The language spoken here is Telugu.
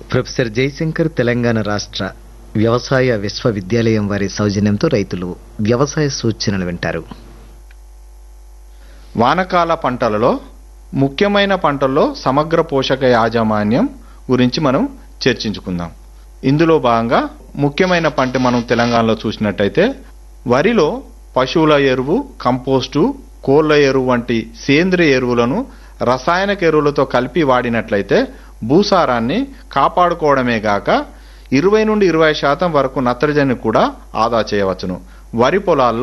ప్రొఫెసర్ జయశంకర్ తెలంగాణ రాష్ట్ర వ్యవసాయ విశ్వవిద్యాలయం వారి సౌజన్యంతో రైతులు వ్యవసాయ సూచనలు వింటారు వానకాల పంటలలో ముఖ్యమైన పంటల్లో సమగ్ర పోషక యాజమాన్యం గురించి మనం చర్చించుకుందాం ఇందులో భాగంగా ముఖ్యమైన పంట మనం తెలంగాణలో చూసినట్టయితే వరిలో పశువుల ఎరువు కంపోస్టు కోళ్ల ఎరువు వంటి సేంద్రియ ఎరువులను రసాయనిక ఎరువులతో కలిపి వాడినట్లయితే భూసారాన్ని కాపాడుకోవడమే గాక ఇరవై నుండి ఇరవై శాతం వరకు నత్రజని కూడా ఆదా చేయవచ్చును వరి పొలాల్లో